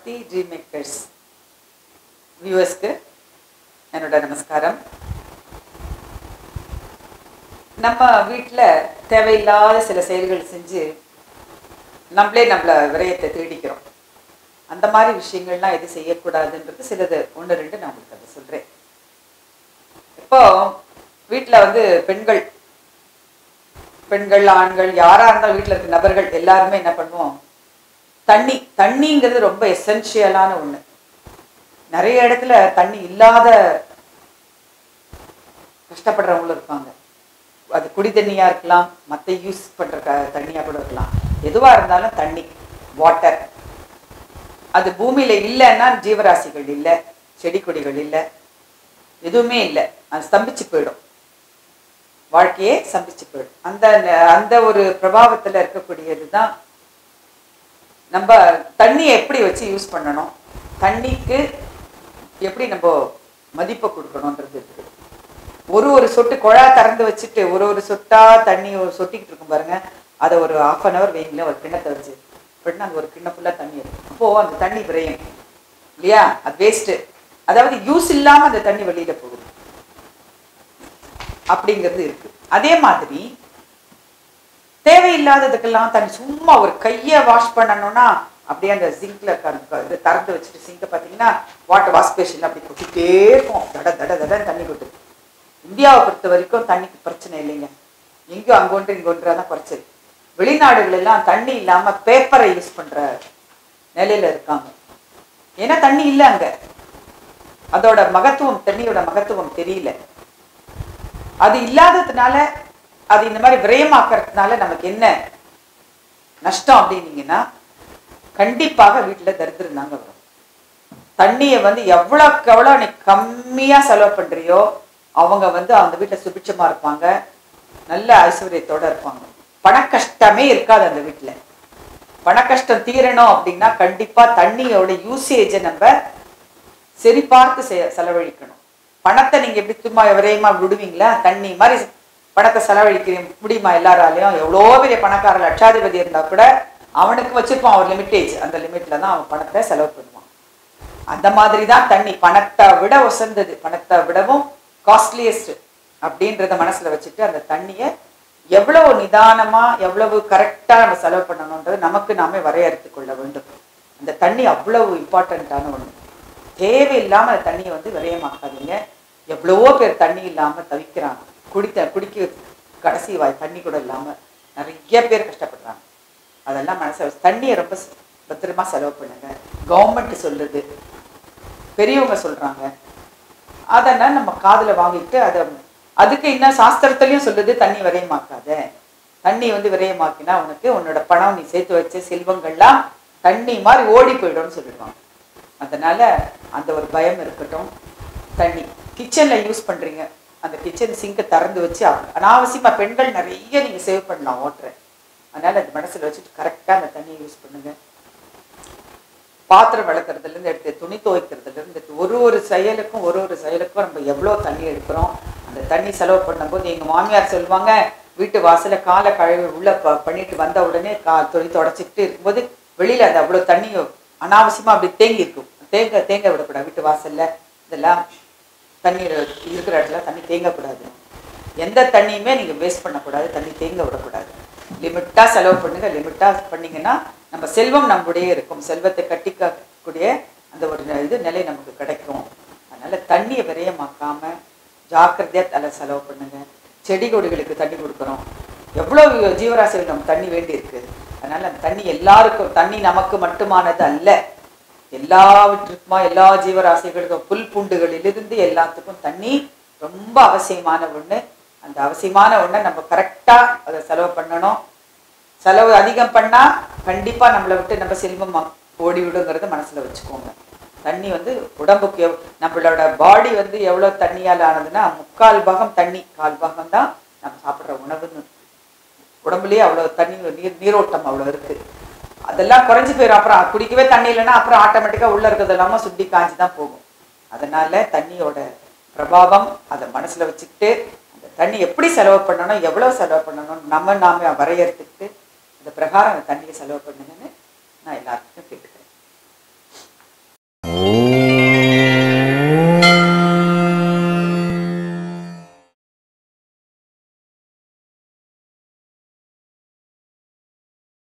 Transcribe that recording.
சக்தி dream makers வியூவர்ஸ்க்கு என்னோட நமஸ்காரம் நம்ம வீட்டில் தேவையில்லாத சில செயல்கள் செஞ்சு நம்மளே நம்மள விரயத்தை தேடிக்கிறோம் அந்த மாதிரி விஷயங்கள்லாம் எது செய்யக்கூடாதுன்றது சிலது ஒன்று ரெண்டு நான் உங்களுக்கு அதை சொல்கிறேன் இப்போ வீட்டில் வந்து பெண்கள் பெண்கள் ஆண்கள் யாராக இருந்தாலும் வீட்டில் இருக்க நபர்கள் எல்லாருமே என்ன பண்ணுவோம் தண்ணி தண்ணிங்கிறது ரொம்ப எசென்ஷியலான ஒன்று நிறைய இடத்துல தண்ணி இல்லாத கஷ்டப்படுறவங்களும் இருப்பாங்க அது குடி தண்ணியா இருக்கலாம் மற்ற யூஸ் பண்ற க தண்ணியா கூட இருக்கலாம் எதுவா இருந்தாலும் தண்ணி வாட்டர் அது பூமியில இல்லைன்னா ஜீவராசிகள் இல்லை செடி கொடிகள் இல்லை எதுவுமே இல்லை அது ஸ்தம்பிச்சு போயிடும் வாழ்க்கையே ஸ்தம்பிச்சு போயிடும் அந்த அந்த ஒரு பிரபாவத்துல இருக்கக்கூடியது தான் நம்ம தண்ணியை எப்படி வச்சு யூஸ் பண்ணணும் தண்ணிக்கு எப்படி நம்ம மதிப்பை கொடுக்கணுன்றது இருக்குது ஒரு ஒரு சொட்டு குழா திறந்து வச்சுட்டு ஒரு ஒரு சொட்டா தண்ணி ஒரு சொட்டிக்கிட்டு இருக்கும் பாருங்க அதை ஒரு ஆஃப் அன் ஹவர் வெயிங்கள ஒரு கிண்ணத்தை வச்சு அப்படின்னா அந்த ஒரு கிண்ணம் ஃபுல்லாக தண்ணி இருக்கும் அப்போ அந்த தண்ணி விரையும் இல்லையா அது வேஸ்ட்டு அதாவது யூஸ் இல்லாமல் அந்த தண்ணி வெளியில போகுது அப்படிங்கிறது இருக்கு அதே மாதிரி தேவையில்லாததுக்கெல்லாம் தண்ணி சும்மா ஒரு கையை வாஷ் பண்ணணும்னா அப்படியே அந்த சிங்க்ல இது திறந்து வச்சுட்டு சிங்கை பார்த்தீங்கன்னா வாட்டர் வாஷ் பேஷன் அப்படி கொட்டிட்டே இருக்கும் தட தட தடன்னு தண்ணி கொட்டுது இந்தியாவை பொறுத்த வரைக்கும் தண்ணிக்கு பிரச்சனை இல்லைங்க எங்கேயும் அங்கொன்று இங்கொன்றா தான் குறைச்சது வெளிநாடுகள் எல்லாம் தண்ணி இல்லாம பேப்பரை யூஸ் பண்ற நிலையில இருக்காங்க ஏன்னா தண்ணி இல்லை அங்க அதோட மகத்துவம் தண்ணியோட மகத்துவம் தெரியல அது இல்லாததுனால அது இந்த மாதிரி விரயமாக்குறதுனால நமக்கு என்ன நஷ்டம் அப்படின்னீங்கன்னா கண்டிப்பாக வீட்டுல தரித்திரம் தாங்க வரும் தண்ணியை வந்து எவ்வளோக்கு எவ்வளோ நீ கம்மியா செலவு பண்றியோ அவங்க வந்து அந்த வீட்டில் சுபிட்சமா இருப்பாங்க நல்ல ஐஸ்வர்யத்தோட இருப்பாங்க பணக்கஷ்டமே இருக்காது அந்த வீட்டில் பணக்கஷ்டம் தீரணும் அப்படின்னா கண்டிப்பா தண்ணியோட யூசேஜை நம்ம சரி பார்த்து செ- செலவழிக்கணும் பணத்தை நீங்க எப்படி சும்மா விரயமா விடுவீங்களா தண்ணி மாதிரி பணத்தை செலவழிக்க முடியுமா எல்லாராலையும் எவ்வளோ பெரிய பணக்கார லட்சாதிபதி இருந்தா கூட அவனுக்கு வச்சிருப்பான் ஒரு லிமிட்டேஜ் அந்த லிமிட்ல தான் அவன் பணத்தை செலவு பண்ணுவான் அந்த மாதிரி தான் தண்ணி பணத்தை விட உசந்தது பணத்தை விடவும் காஸ்ட்லியஸ்ட் அப்படின்றத மனசுல வச்சுட்டு அந்த தண்ணியை எவ்வளவு நிதானமா எவ்வளவு கரெக்டா நம்ம செலவு பண்ணணுன்றது நமக்கு நாமே வரையறுத்து கொள்ள வேண்டும் அந்த தண்ணி அவ்வளவு இம்பார்ட்டண்ட்டான ஒண்ணு தேவையில்லாம அந்த தண்ணியை வந்து விரயமாக்காதீங்க எவ்வளவோ பேர் தண்ணி இல்லாம தவிக்கிறாங்க குடித்த குடிக்க கடைசி வாய் தண்ணி கூட இல்லாம நிறைய பேர் கஷ்டப்படுறாங்க அதெல்லாம் மனசு வச்சு தண்ணியை ரொம்ப ஸ்- பத்திரமா செலவு பண்ணுங்க கவர்மெண்ட் சொல்லுது பெரியவங்க சொல்றாங்க அதெல்லாம் நம்ம காதுல வாங்கிட்டு அதை அதுக்கு இன்னும் சாஸ்திரத்துலயும் சொல்லுது தண்ணி விரயமாக்காத தண்ணி வந்து விரயமாக்கினா உனக்கு உன்னோட பணம் நீ சேர்த்து வச்ச செல்வங்கள்லாம் தண்ணி மாதிரி ஓடி போயிடும்னு சொல்லிடுவாங்க அதனால அந்த ஒரு பயம் இருக்கட்டும் தண்ணி கிச்சன்ல யூஸ் பண்றீங்க அந்த கிச்சன் சிங்கை திறந்து வச்சு அவ- அனாவசியமா பெண்கள் நிறைய நீங்க சேவ் பண்ணலாம் ஓட்டுற அதனால அது மனசுல வச்சுட்டு கரெக்டா அந்த தண்ணியை யூஸ் பண்ணுங்க பாத்திரம் விளக்குறதுல இருந்து எடுத்து துணி துவைக்கிறதுல இருந்து ஒரு ஒரு செயலுக்கும் ஒரு ஒரு செயலுக்கும் நம்ம எவ்வளவு தண்ணி எடுக்கிறோம் அந்த தண்ணி செலவு பண்ணும்போது எங்க மாமியார் சொல்லுவாங்க வீட்டு வாசல்ல காலை கழுவி உள்ள ப- பண்ணிட்டு வந்த உடனே கா துணி தொடச்சிக்கிட்டு இருக்கும்போது வெளியில அந்த அவ்வளவு தண்ணி அனாவசியமா அப்படி தேங்கி இருக்கும் தேங்க தேங்க விடக்கூடாது வீட்டு வாசல்ல இதெல்லாம் தண்ணி இருக்கிற இடத்துல தண்ணி தேங்கக்கூடாது எந்த தண்ணியுமே நீங்க வேஸ்ட் பண்ணக்கூடாது தண்ணி தேங்க விடக்கூடாது லிமிட்டா செலவு பண்ணுங்க லிமிட்டா பண்ணீங்கன்னா நம்ம செல்வம் நம்முடைய இருக்கும் செல்வத்தை கட்டிக்கக்கூடிய அந்த ஒரு இது நிலை நமக்கு கிடைக்கும் அதனால தண்ணியை விரயமாக்காம ஜாக்கிரதையா தலை செலவு பண்ணுங்க செடி கொடிகளுக்கு தண்ணி கொடுக்குறோம் எவ்வளவு ஜீவராசிகள் நம்ம தண்ணி வேண்டி இருக்கு அதனால அந்த தண்ணி எல்லாருக்கும் தண்ணி நமக்கு மட்டுமானது அல்ல எல்லாவற்றுக்குமா எல்லா ஜீவராசிகளுக்கும் புல் பூண்டுகளிலிருந்து எல்லாத்துக்கும் தண்ணி ரொம்ப அவசியமான ஒண்ணு அந்த அவசியமான ஒண்ணை நம்ம கரெக்டா அதை செலவு பண்ணணும் செலவு அதிகம் பண்ணா கண்டிப்பா நம்மளை விட்டு நம்ம செல்வம் ஓடி விடுங்கிறத மனசுல வச்சுக்கோங்க தண்ணி வந்து உடம்புக்கு எவ் நம்மளோட பாடி வந்து எவ்வளவு தண்ணியால் ஆனதுன்னா முக்கால் பாகம் தண்ணி கால் பாகம் தான் நம்ம சாப்பிட்ற உணவுன்னு உடம்புலயே அவ்வளவு தண்ணி நீர் நீரோட்டம் அவ்வளவு இருக்கு அதெல்லாம் குறைஞ்சு போயிடும் அப்புறம் குடிக்கவே தண்ணி இல்லைன்னா அப்புறம் ஆட்டோமேட்டிக்கா உள்ள இருக்கிறது எல்லாமே சுண்டி காஞ்சி தான் போகும் அதனால தண்ணியோட பிரபாவம் அதை மனசுல வச்சுக்கிட்டு அந்த தண்ணி எப்படி செலவு பண்ணணும் எவ்வளவு செலவு பண்ணணும் நம்ம நாம வரையறுத்துக்கிட்டு அந்த பிரகாரம் அந்த தண்ணியை செலவு பண்ணுங்கன்னு நான் எல்லாருக்கும்